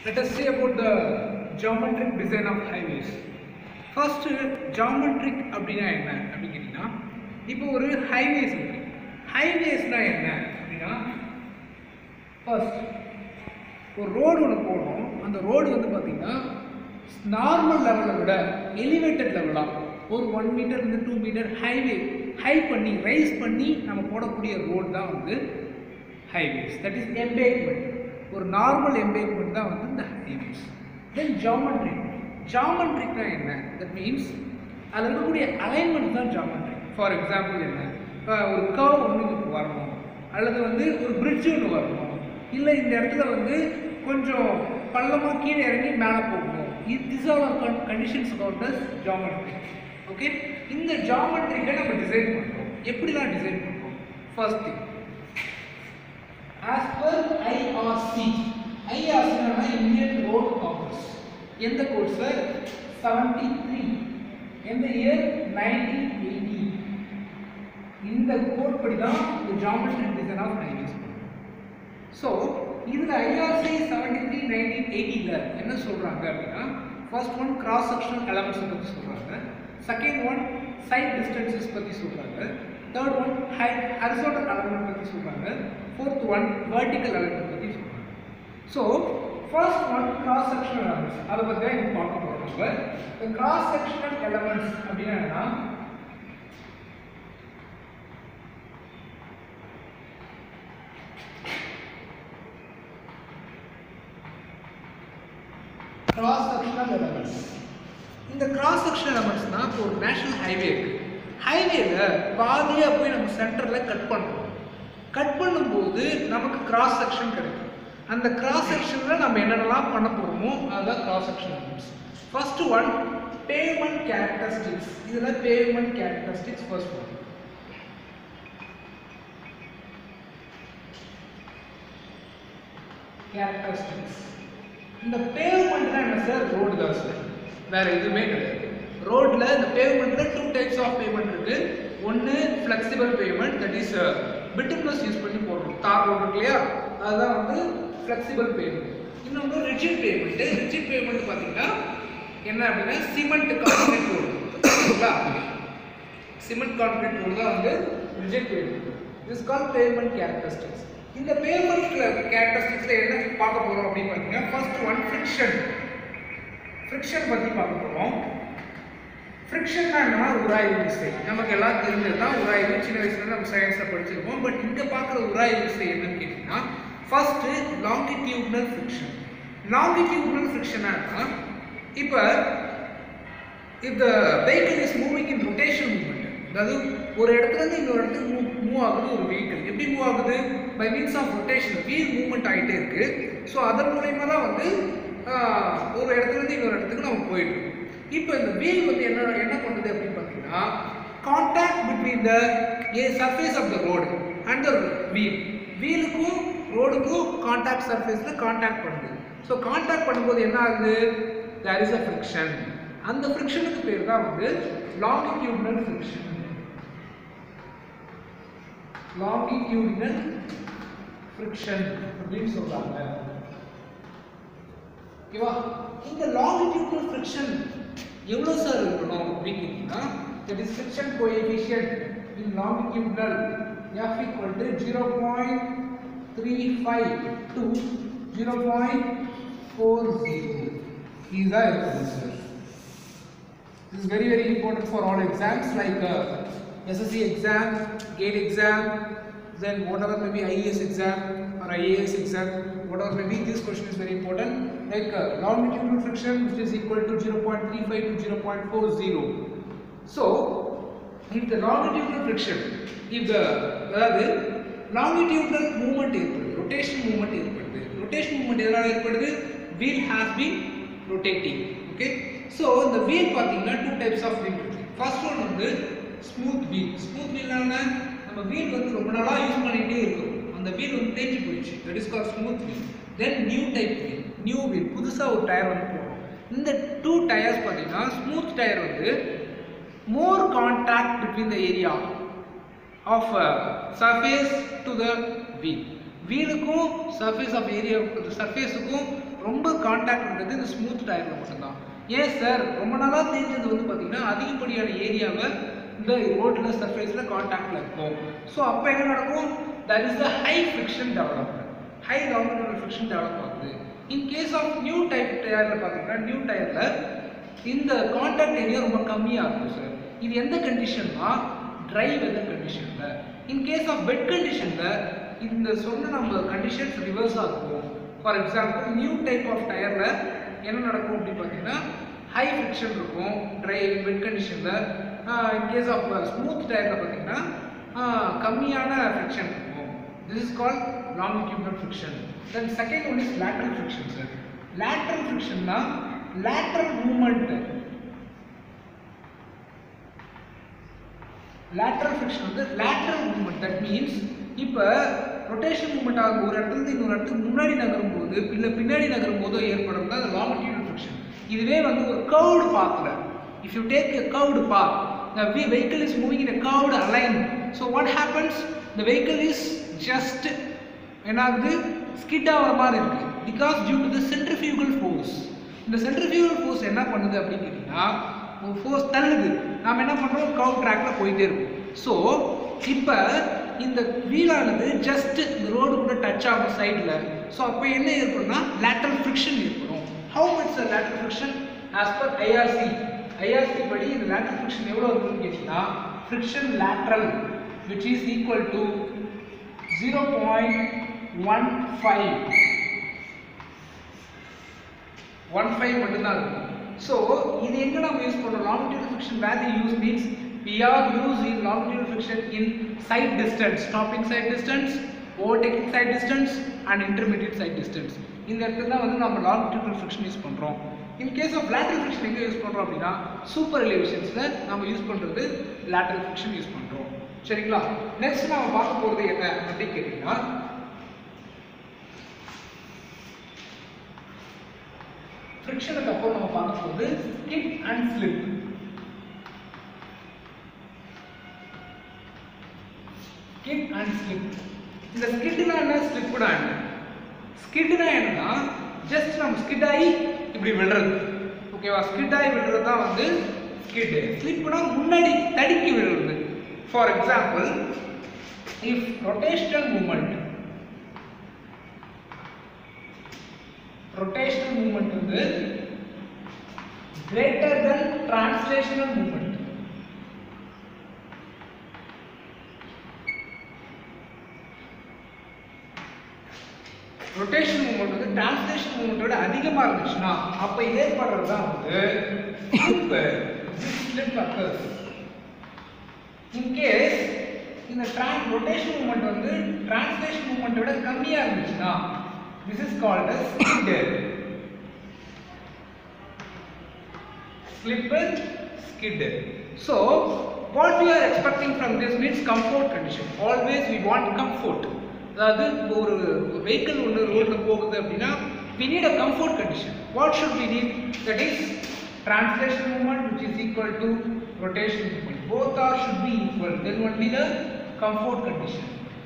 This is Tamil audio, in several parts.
Let us see about the geometric design of highways. First, geometric அப்படின்னா என்ன அப்படின்னு கேட்டிங்கன்னா இப்போ ஒரு ஹைவேஸ் இருக்கு ஹைவேஸ்னா என்ன அப்படின்னா ஃபர்ஸ்ட் ஒரு ரோடு ஒன்று போடுறோம் அந்த ரோடு வந்து பார்த்தீங்கன்னா நார்மல் லெவலை விட எலிவேட்டட் லெவலாக ஒரு ஒன் மீட்டர்லேருந்து டூ மீட்டர் ஹைவே ஹை பண்ணி ரைஸ் பண்ணி நம்ம போடக்கூடிய ரோடு தான் வந்து ஹைவேஸ் தட் இஸ் எம்பேக்மெண்ட் ஒரு நார்மல் எம்பேக்மெண்ட் தான் வந்து இந்த ஹைவேஸ் தென் ஜாமெட்ரிக் ஜாமெட்ரிக்னா என்ன தட் மீன்ஸ் அதில் இருக்கக்கூடிய அலைன்மெண்ட் தான் ஜாமெட்ரிக் ஃபார் எக்ஸாம்பிள் என்ன இப்போ ஒரு கர்வ் ஒன்று இங்கே வரணும் அல்லது வந்து ஒரு பிரிட்ஜ் ஒன்று வரணும் இல்லை இந்த இடத்துல வந்து கொஞ்சம் பள்ளமாக கீழே இறங்கி மேலே போகணும் this are are conditions about thus geometric okay இந்த ஜாமெட்ரிக்கை நம்ம டிசைன் பண்ணுறோம் எப்படிலாம் டிசைன் பண்ணுறோம் first thing as per IRC ஐஆர்சினா இந்தியன் ரோட் காங்கிரஸ் எந்த கோட் சார் செவன்டி த்ரீ எந்த இயர் நைன்டீன் எயிட்டி இந்த கோட் படி தான் இந்த geometric design of highways so இதில் ஐஆர்சி செவன்டி த்ரீ நைன்டீன் எயிட்டியில் என்ன சொல்கிறாங்க அப்படின்னா first one cross sectional elements பற்றி சொல்கிறாங்க செகண்ட் ஒன் சைட் டிஸ்டன்சஸ் பற்றி சொல்கிறாங்க third one high horizontal element பற்றி சொல்கிறாங்க ஃபோர்த் ஒன் வெர்டிக்கல் எலமெண்ட் பற்றி சொல்கிறாங்க so first one cross sectional elements அதை பற்றி தான் இங்கே பார்க்க போகிறோம் நம்ம இந்த கிராஸ் செக்ஷனல் எலமெண்ட்ஸ் அப்படின்னா என்னன்னா கிராஸ் செக்ஷனல் எலமெண்ட்ஸ் இந்த கிராஸ் செக்ஷனல் எலமெண்ட்ஸ்னா இப்போ ஒரு நேஷனல் ஹைவே இருக்கு ஹைவேல பாதியாக போய் நம்ம சென்டரில் கட் பண்ணுறோம் கட் பண்ணும்போது நமக்கு கிராஸ் செக்ஷன் கிடைக்கும் அந்த கிராஸ் செக்ஷனில் நம்ம என்னென்னலாம் பண்ண போகிறோமோ அதுதான் cross section elements first one pavement characteristics இதில் pavement characteristics first one characteristics இந்த பேவ்மெண்ட்னா என்ன சார் ரோடு தான் சார் வேற எதுவுமே கிடையாது ரோட்ல இந்த பேவ்மெண்ட்ல டூ டைப்ஸ் ஆஃப் பேமெண்ட் இருக்கு ஒன்று ஃப்ளெக்சிபிள் பேமெண்ட் தட் இஸ் பிட்டுப்ளஸ் யூஸ் பண்ணி போடுறோம் தார் ரோடு இருக்கு இல்லையா அதுதான் வந்து ஃப்ளெக்சிபிள் பேமெண்ட் இன்னொன்று ரிஜிட் பேமெண்ட் ரிஜிட் பேமெண்ட் பார்த்தீங்கன்னா என்ன அப்படின்னா சிமெண்ட் கான்கிரீட் ரோடு ஓகேங்களா சிமெண்ட் கான்கிரீட் ரோடு தான் வந்து rigid payment is call pavement characteristics இந்த பேமெண்ட்ல கேரக்டரிஸ்டிக்ஸ்ல என்ன பார்க்க போறோம் அப்படின்னு பார்த்தீங்கன்னா ஃபர்ஸ்ட் ஒன் ஃப்ரிக்ஷன் ஃப்ரிக்ஷன் பத்தி பார்க்க போறோம் ஃப்ரிக்ஷன்னா என்னன்னா உராய்வு விசை நமக்கு எல்லாம் தெரிஞ்சது தான் உராய்வு சின்ன வயசுல நம்ம சயின்ஸ்ல படிச்சிருக்கோம் பட் இங்க பார்க்குற உராய்வு விசை என்னன்னு கேட்டீங்கன்னா ஃபர்ஸ்ட் லாங்கிடியூட்னல் ஃப்ரிக்ஷன் லாங்கிடியூட்னல் ஃப்ரிக்ஷனா இப்போ if the vehicle is moving in rotation movement அதாவது ஒரு இடத்துல இருந்து இன்னொரு இடத்துக்கு மூவ் மூவ் ஆகுது ஒரு வெஹிக்கிள் எப்படி மூவ் ஆகுது by means of rotation wheel movement ஆகிட்டே இருக்கு ஸோ அதன் மூலயமா தான் வந்து ஆஹ், ஒரு இடத்துல இருந்து இன்னொரு இடத்துக்கு நம்ம போயிட்டு இப்போ இந்த வீல் வந்து என்ன என்ன பண்ணுது அப்படின்னு பார்த்தீங்கன்னா contact between the a surface of the road and the wheel வீலுக்கும் ரோடுக்கும் கான்டாக்ட் சர்ஃபேஸில் கான்டாக்ட் பண்ணுது ஸோ கான்டாக்ட் பண்ணும்போது என்ன ஆகுது தேர் இஸ் அ ஃப்ரிக்ஷன் அந்த ஃப்ரிக்ஷனுக்கு பேர் தான் வந்து லாங்கிடியூட்னல் ஃப்ரிக்ஷன் லாங்கிடியூடினல் ஃப்ரிக்ஷன் அப்படின்னு சொல்றாங்க ஓகேவா இந்த லாங்கிடியூடினல் ஃப்ரிக்ஷன் எவ்வளோ சார் இருக்கணும் அப்படின்னு கேட்டிங்கன்னா that is friction coefficient in longitudinal F equal to zero point three five to zero point four zero இதுதான் இருக்கணும் sir This is very very important for all exams like uh, SSC exam, GATE exam, then whatever may be IES exam or IAS exam, whatever may be, this question is very important. Like uh, longitudinal friction which is equal to 0.35 to 0.40. So, if the longitudinal friction, if the அதாவது longitudinal movement ஏற்படுது rotation movement ஏற்படுது rotation movement எதனால ஏற்படுது wheel has been rotating okay so இந்த wheel பார்த்தீங்கன்னா two types of wheel இருக்கு first one வந்து smooth wheel smooth wheel என்ன நம்ம wheel வந்து ரொம்ப நாளா யூஸ் பண்ணிட்டே இருக்கோம் அந்த wheel வந்து தேஞ்சு போயிடுச்சு that is called smooth wheel then new type wheel new wheel புதுசா ஒரு டயர் வந்து போடுறோம் இந்த டூ டயர்ஸ் பார்த்தீங்கன்னா ஸ்மூத் டயர் வந்து more contact between the area of uh, surface to the wheel வீலுக்கும் சர்ஃபேஸ் ஆஃப் ஏரியா சர்ஃபேஸுக்கும் ரொம்ப காண்டாக்ட் இருக்கிறது இந்த ஸ்மூத் டயரில் மட்டும்தான் ஏன் சார் ரொம்ப நாளாக தெரிஞ்சது வந்து பார்த்தீங்கன்னா அதிகப்படியான ஏரியாவை இந்த ரோட்டில் சர்ஃபேஸில் காண்டாக்டில் இருக்கும் ஸோ அப்போ என்ன நடக்கும் that is the high friction development high longitudinal friction develop ஆகுது in case of new type டயரில் பார்த்தீங்கன்னா நியூ டயரில் இந்த காண்டாக்ட் ஏரியா ரொம்ப கம்மியாக இருக்கும் சார் இது எந்த கண்டிஷன்னா ட்ரை வெதர் கண்டிஷனில் இன் கேஸ் ஆஃப் வெட் கண்டிஷனில் இந்த சொன்ன நம்ம கண்டிஷன்ஸ் ரிவர்ஸ் ஆகும் for example new type of டயரில் என்ன நடக்கும் அப்படின்னு பார்த்தீங்கன்னா ஹை ஃப்ரிக்ஷன் இருக்கும் ட்ரை வெட் கண்டிஷனில் இன் கேஸ் ஆஃப் ஸ்மூத் டயரில் பார்த்தீங்கன்னா ஆஹ், கம்மியான ஃப்ரிக்ஷன் இருக்கும் this is called longitudinal friction then second one is lateral friction sir lateral friction னா lateral movement lateral friction வந்து lateral movement that means இப்போ ரொட்டேஷன் மூவ்மெண்ட் ஆகும் ஒரு இடத்துல இருந்து இன்னொரு இடத்துக்கு முன்னாடி நகரும் போது இல்லை பின்னாடி நகரும் போதோ ஏற்படும் தான் longitudinal friction இதுவே வந்து ஒரு curved pathல if you take a curved path the ve- vehicle is moving in a curved line so what happens the vehicle is just என்ன ஆகுது ஸ்கிட் ஆகிற மாதிரி இருக்கு because due to the centrifugal force இந்த சென்ட்ரிஃபியூகல் ஃபோர்ஸ் என்ன பண்ணுது அப்படின்னு கேட்டிங்கன்னா ஒரு ஃபோர்ஸ் தள்ளுது நாம் என்ன பண்ணுறோம் கவு ட்ராக்ல போயிட்டே இருக்கும் ஸோ இப்போ இந்த வீலானது ஜஸ்ட் இந்த ரோடு கூட டச் ஆகும் சைடில் ஸோ அப்போ என்ன ஏற்படும்னா லேட்டரல் ஃப்ரிக்ஷன் ஏற்படும் how much lateral friction as per IRC IRC படி இந்த லேட்டரல் ஃப்ரிக்ஷன் எவ்வளோ இருக்குன்னு கேட்டிங்கன்னா friction lateral which is equal to 0.15 15 மட்டும்தான் இருக்கும் ஸோ இது எங்க நம்ம யூஸ் பண்றோம் longitudinal friction where the use means we are using longitudinal friction in side distance stopping side distance overtaking side distance and intermediate side distance இந்த இடத்துல தான் வந்து நம்ம longitudinal friction யூஸ் பண்றோம் in case of lateral friction எங்க யூஸ் பண்றோம் அப்படின்னா சூப்பர் எலிவேஷன்ஸ்ல நம்ம யூஸ் பண்றது lateral friction யூஸ் பண்றோம் சரிங்களா நெக்ஸ்ட் நாம பார்க்க போறது என்ன அப்படின்னு கேட்டீங்கன்னா ஃப்ரிக்ஷனுக்கு அப்புறம் நம்ம பார்க்க போகிறது skid and slip skid and slip இந்த ஸ்கிட்னா என்ன ஸ்லிப்னா என்ன ஸ்கிட்னா என்னன்னா ஜஸ்ட் நம்ம ஸ்கிட் ஆகி இப்படி விழுறது ஓகேவா ஸ்கிட் ஆகி விழுறது தான் வந்து ஸ்கிட் ஸ்லிப்னா முன்னாடி தடுக்கி விழுறது for example if rotational moment rotational movement வந்து greater than translational movement rotation moment வந்து டிரான்ஸ்லேஷன் மூமெண்ட்டோட அதிகமா இருந்துச்சுன்னா அப்ப ஏற்படுறது தான் வந்து ஸ்லிப் அக்கர்ஸ் இன் கேஸ் இந்த ட்ரான் ரொட்டேஷன் மூமெண்ட் வந்து டிரான்ஸ்லேஷன் மூமெண்ட்டோட கம்மியா இருந்துச்சுன்னா this is called as skid slip skid so what we are expecting from this means comfort condition always we want comfort அதாவது இப்போ ஒரு வெஹிக்கிள் ஒன்று ரோட்டில் போகுது அப்படின்னா we need a comfort condition what should we need that is translation movement which is equal to rotation movement both are should be equal then only the comfort condition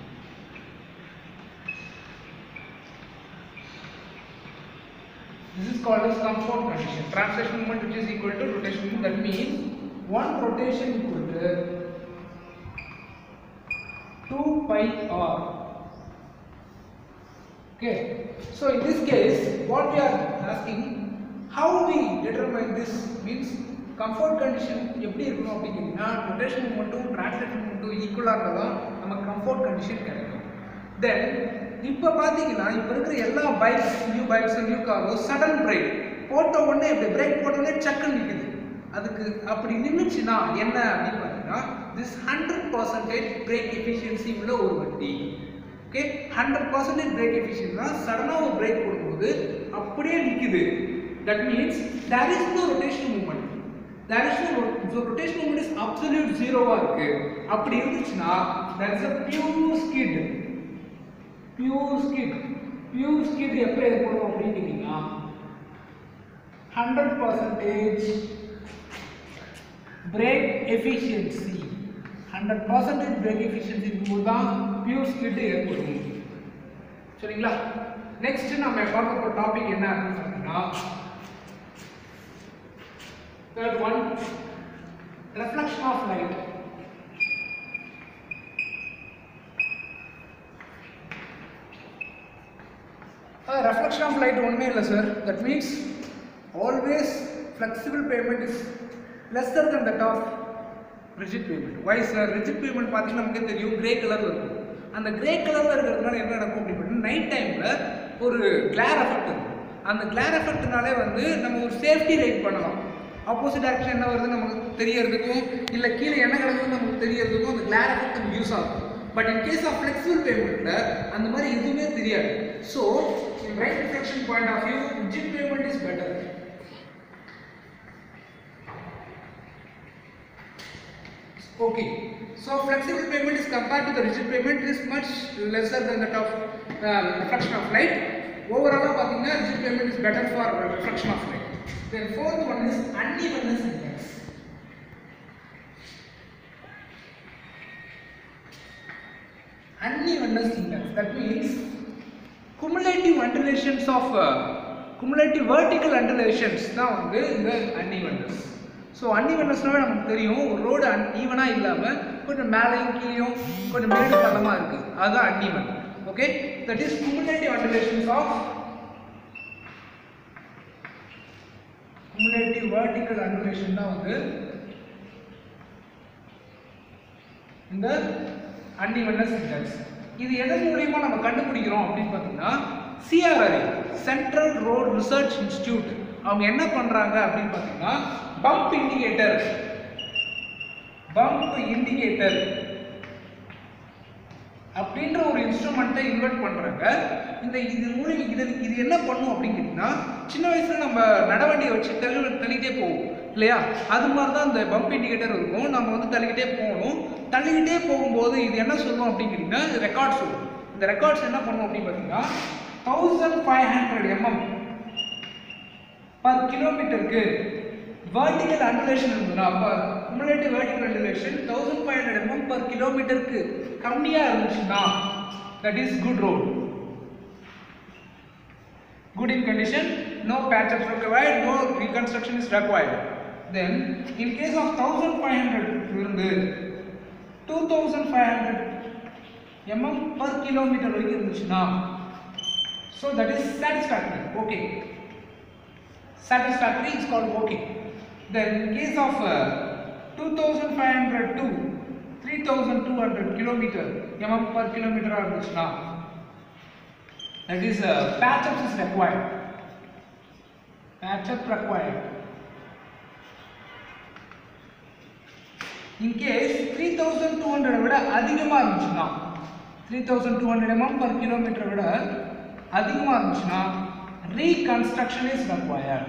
This is called as comfort condition. Translation movement which is equal to rotation movement. That means one rotation equal to 2 pi r. Okay. So in this case, what we are asking, how we determine this means comfort condition எப்படி இருக்கணும் அப்படின்னு கேட்டிங்கன்னா ரொட்டேஷன் மூமெண்ட்டும் டிரான்ஸ்லேஷன் மூமெண்ட்டும் ஈக்குவலாக இருந்தால் தான் நமக்கு கம்ஃபர்ட் கண்டிஷன் கிடைக்கும் தென் இப்போ பார்த்தீங்கன்னா இப்போ இருக்கிற எல்லா பைக்ஸ் நியூ பைக்ஸ் நியூ காரோ சடன் பிரேக் போட்ட உடனே இப்படி பிரேக் போட்ட உடனே சக்குன்னு நிற்குது அதுக்கு அப்படி நின்றுச்சுன்னா என்ன அப்படின்னு பார்த்தீங்கன்னா this hundred percentage brake efficiency உள்ள ஒரு வண்டி ஓகே ஹண்ட்ரட் பர்சன்டேஜ் பிரேக் எஃபிஷியன்சினா சடனாக ஒரு பிரேக் போடும்போது அப்படியே நிற்குது that means there is no rotation moment there is no rotation moment is absolute ஜீரோவாக இருக்கு அப்படி இருந்துச்சுன்னா that is a pure skid pure skid pure skid எப்போ ஏற்படும் அப்படின்னு கேட்டிங்கன்னா hundred percentage brake efficiency hundred percentage brake efficiency போது தான் பியூர் ஸ்கிட் ஏற்படும் சரிங்களா நெக்ஸ்ட் நம்ம பார்க்க போகிற டாபிக் என்ன அப்படின்னு பார்த்தீங்கன்னா third one reflection of light Uh, reflection of light ஒன்றுமே இல்லை sir that means always flexible payment is lesser than that of rigid payment why sir rigid payment பார்த்தீங்கன்னா நமக்கு தெரியும் கிரே கலரில் இருக்கும் அந்த கிரே கலரில் இருக்கிறதுனால என்ன நடக்கும் அப்படின்னு பார்த்தீங்கன்னா நைட் டைமில் ஒரு கிளார் எஃபெக்ட் இருக்கும் அந்த கிளார் எஃபெக்ட்னாலே வந்து நம்ம ஒரு சேஃப்டி ரைட் பண்ணலாம் ஆப்போசிட் ஆக்ஷன் என்ன வருது நமக்கு தெரியறதுக்கும் இல்லை கீழே என்ன கிடக்குதுன்னு நமக்கு தெரியறதுக்கும் அந்த கிளார் எஃபெக்ட் நமக்கு யூஸ் ஆகும் but in case of flexible பேமெண்ட்டில் அந்த மாதிரி எதுவுமே தெரியாது so in right reflection point of view rigid payment is better Okay, so flexible payment is compared to the rigid payment is much lesser than that of uh, reflection of light. Overall, பார்த்தீங்கன்னா rigid payment is better for reflection of light. Then fourth one is unevenness index. Unevenness index. That means cumulative undulations of uh, cumulative vertical undulations தான் வந்து இந்த unevenness. ஸோ அன்இவன்னஸ்னாவே நமக்கு தெரியும் ஒரு ரோடு அன் ஈவனாக இல்லாமல் கொஞ்சம் மேலேயும் கீழேயும் கொஞ்சம் மேடு பள்ளமாக இருக்குது அதுதான் uneven okay that is cumulative undulations of cumulative vertical undulation தான் வந்து இந்த அன்இவன்னஸ் இண்டெக்ஸ் இது எதன் மூலியமா நம்ம கண்டுபிடிக்கிறோம் அப்படின்னு பார்த்தீங்கன்னா CRI central road research institute அவங்க என்ன பண்றாங்க அப்படின்னு பார்த்தீங்கன்னா பம்ப் இண்டிகேட்டர் பம்ப் இண்டிகேட்டர் அப்படின்ற ஒரு இன்ஸ்ட்ருமெண்ட்டை இன்வெர்ட் பண்றாங்க இந்த இது மூலியம் இது இது என்ன பண்ணும் அப்படின்னு கேட்டிங்கன்னா சின்ன வயசுல நம்ம நடவண்டியை வச்சு தள்ளி தள்ளிக்கிட்டே போவோம் இல்லையா அது மாதிரி தான் இந்த பம்ப் இண்டிகேட்டர் இருக்கும் நம்ம வந்து தள்ளிக்கிட்டே போகணும் தள்ளிக்கிட்டே போகும்போது இது என்ன சொல்லும் அப்படின்னு கேட்டிங்கன்னா ரெக்கார்ட் சொல்லும் இந்த ரெக்கார்ட்ஸ் என்ன பண்ணும் அப்படின்னு பார்த்தீங்கன்னா thousand five hundred mm per கிலோமீட்டருக்கு vertical undulation இருந்ததுன்னா அப்போ cumulative vertical undulation thousand five hundred mm per கிலோமீட்டருக்கு கம்மியாக இருந்துச்சுன்னா that is good road good in condition no patch ups required no reconstruction is required then in case of 1500 இருந்து 2500 mm per kilometer வரைக்கும் இருந்துச்சுன்னா so that is satisfactory okay satisfactory is called okay then in case of uh, 2500 to 3200 kilometer mm per kilometer இருந்துச்சுன்னா that is uh, patch up is required patch up required in case 3200 விட அதிகமா இருந்துச்சுன்னா 3200 mm per kilometer விட அதிகமா இருந்துச்சுன்னா reconstruction is required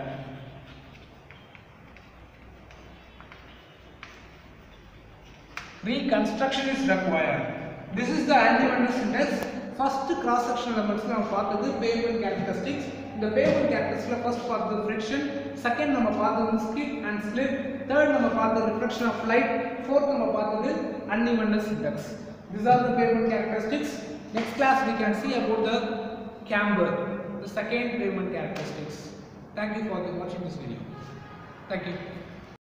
reconstruction is required this is the anti-witness index first cross sectional limits நம்ம பார்த்தது pavement characteristics இந்த pavement characteristicsல first பார்த்தது friction second நம்ம பார்த்தது skid and slip third நம்ம பார்த்தது reflection of light fourth நம்ம பார்த்தது unevenness index these are the pavement characteristics next class we can see about the camber the second pavement characteristics thank you for the watching this video thank you